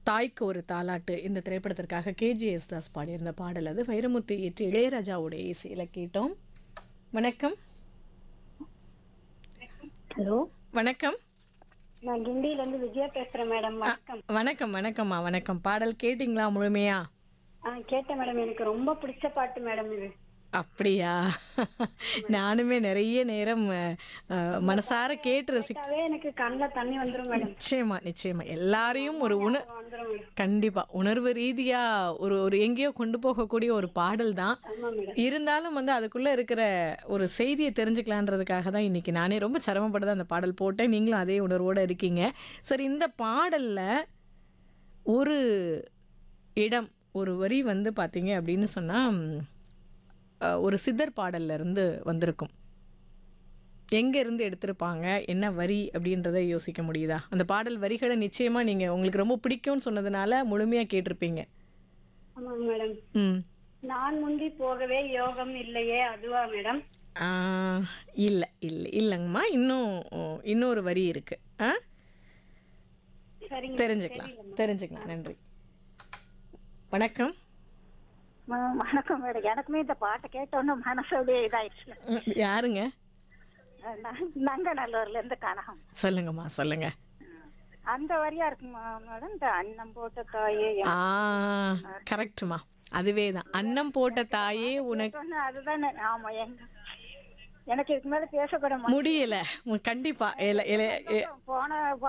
தாய்க்கு ஒரு தாலாட்டு இந்த திரைப்படத்திற்காக கேஜிஎஸ் தாஸ் பாடியிருந்த பாடல் அது வைரமுத்து இயற்றி இளையராஜாவுடைய இசையில கேட்டோம் வணக்கம் ஹலோ வணக்கம் நான் கிண்டியில இருந்து விஜயா பேசுறேன் மேடம் வணக்கம் வணக்கம் வணக்கம்மா வணக்கம் பாடல் கேட்டிங்களா முழுமையா ஆ கேட்டேன் மேடம் எனக்கு ரொம்ப பிடிச்ச பாட்டு மேடம் இது அப்படியா நானுமே நிறைய நேரம் அஹ், அஹ், மனசார கேட்டு ரசி கேட்டாவே எனக்கு கண்ணில் தண்ணி வந்துரும் மேடம் நிச்சயமா நிச்சயமா எல்லாரையும் ஒரு உண வந்துரும் மேடம் கண்டிப்பா உணர்வு ரீதியா ஒரு ஒரு எங்கேயோ கொண்டு போகக்கூடிய ஒரு பாடல் தான் ஆமா மேடம் இருந்தாலும் வந்து அதுக்குள்ள இருக்கிற ஒரு செய்தியை தெரிஞ்சுக்கலான்றதுக்காக தான் இன்னைக்கு நானே ரொம்ப சிரமப்பட்டு தான் அந்த பாடல் போட்டேன் நீங்களும் அதே உணர்வோட இருக்கீங்க சரி இந்த பாடல்ல ஒரு இடம் ஒரு வரி வந்து பார்த்தீங்க அப்படின்னு சொன்னா ம், அஹ், ஒரு சித்தர் பாடல்ல இருந்து வந்திருக்கும் எங்க இருந்து எடுத்திருப்பாங்க என்ன வரி அப்படின்றத யோசிக்க முடியுதா அந்த பாடல் வரிகளை நிச்சயமா நீங்க உங்களுக்கு ரொம்ப பிடிக்கும்னு சொன்னதுனால முழுமையா கேட்டிருப்பீங்க ஆமாங்க மேடம் ம் நான் முந்தி போகவே யோகம் இல்லையே அதுவா மேடம் ஆ, இல்ல இல்ல இல்லைங்கம்மா இன்னும் இன்னொரு வரி இருக்கு ஆ சரிங்க தெரிஞ்சுக்கலாம் தெரிஞ்சுக்கலாம் நன்றி வணக்கம் ம- வணக்கம் மேடம் எனக்குமே இந்த பாட்டை கேட்டோன்னு மனசு அப்படியே இதாயிடுச்சு ம், யாருங்க ந- நங்கநல்லூர்ல இருந்து கனகம் சொல்லுங்கம்மா சொல்லுங்க அந்த வரியா இருக்குமா மேடம் இந்த அன்னம் போட்ட தாயே ஆ கரெக்ட்மா அதுவே தான் அன்னம் போட்ட தாயே உனக்கு சொன்ன அதுதானே ஆமா எங்க எனக்கு இதுக்கு மேல பேசக்கூட மாட்டேன் முடியல உம், கண்டிப்பா இல்ல இல்ல போன